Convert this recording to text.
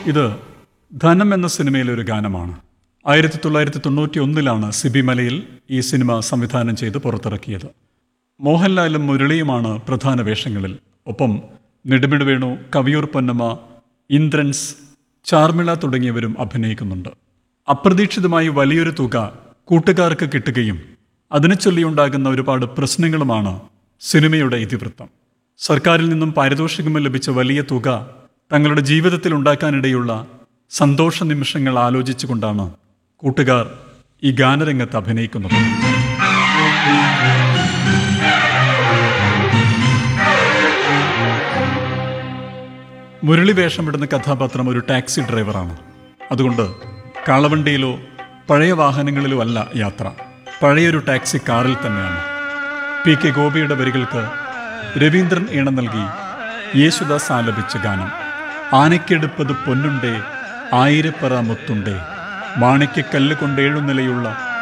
ഇത് ധനം എന്ന സിനിമയിലെ ഒരു ഗാനമാണ് ആയിരത്തി തൊള്ളായിരത്തി തൊണ്ണൂറ്റി ഒന്നിലാണ് സിബി മലയിൽ ഈ സിനിമ സംവിധാനം ചെയ്ത് പുറത്തിറക്കിയത് മോഹൻലാലും മുരളിയുമാണ് പ്രധാന വേഷങ്ങളിൽ ഒപ്പം നെടുമിട് വേണു കവിയൂർ പൊന്നമ്മ ഇന്ദ്രൻസ് ചാർമിള തുടങ്ങിയവരും അഭിനയിക്കുന്നുണ്ട് അപ്രതീക്ഷിതമായി വലിയൊരു തുക കൂട്ടുകാർക്ക് കിട്ടുകയും അതിനെ ചൊല്ലിയുണ്ടാകുന്ന ഒരുപാട് പ്രശ്നങ്ങളുമാണ് സിനിമയുടെ ഇതിവൃത്തം സർക്കാരിൽ നിന്നും പാരിതോഷികം ലഭിച്ച വലിയ തുക തങ്ങളുടെ ജീവിതത്തിൽ ഉണ്ടാക്കാനിടയുള്ള സന്തോഷ നിമിഷങ്ങൾ ആലോചിച്ചുകൊണ്ടാണ് കൂട്ടുകാർ ഈ ഗാനരംഗത്ത് അഭിനയിക്കുന്നത് മുരളി വേഷമിടുന്ന കഥാപാത്രം ഒരു ടാക്സി ഡ്രൈവറാണ് അതുകൊണ്ട് കാളവണ്ടിയിലോ പഴയ വാഹനങ്ങളിലോ അല്ല യാത്ര പഴയൊരു ടാക്സി കാറിൽ തന്നെയാണ് പി കെ ഗോപിയുടെ വരികൾക്ക് രവീന്ദ്രൻ ഈണം നൽകി യേശുദാസ് ആലപിച്ച ഗാനം ആനയ്ക്കെടുപ്പത് പൊന്നുണ്ടേ ആയിരപ്പറ മുത്തുണ്ടേ മാണിക്യക്കല്ല് കൊണ്ടേഴുനിലയുള്ള